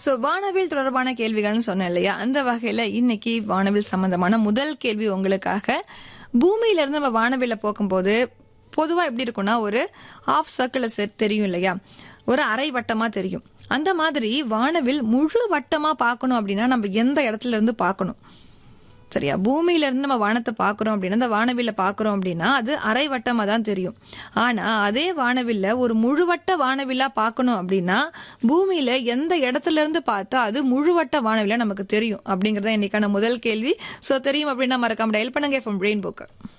so வானவில் தொடர்பான கேள்விகள்னு சொன்னேன் இல்லையா அந்த வகையில இன்னைக்கு வானவில் சம்பந்தமான முதல் கேள்வி உங்களுக்காக பூமியில இருந்து நம்ம வானவில போகும்போது பொதுவா எப்படி இருக்கும்னா ஒரு ஆஃப் சர்க்கிள் தெரியும் இல்லையா ஒரு அரை வட்டமா தெரியும் அந்த மாதிரி வானவில் முழு வட்டமா பார்க்கணும் அப்படின்னா நம்ம எந்த இடத்துல இருந்து பார்க்கணும் சரியா பூமியில இருந்து நம்ம வானத்தை பார்க்கறோம் அப்படின்னா அந்த வானவில்ல பார்க்கறோம் அப்படின்னா அது அரை வட்டமா தான் தெரியும் ஆனா அதே வானவில்ல ஒரு முழுவட்ட வானவில்லா பார்க்கணும் அப்படின்னா பூமியில எந்த இடத்துல இருந்து பார்த்தா அது முழுவட்ட வானவில்லா நமக்கு தெரியும் அப்படிங்கறத இன்னைக்கான முதல் கேள்வி சோ தெரியும் அப்படின்னா மறக்காம டயல் பண்ணுங்க ஃப்ரம் பிரெயின் புக்கு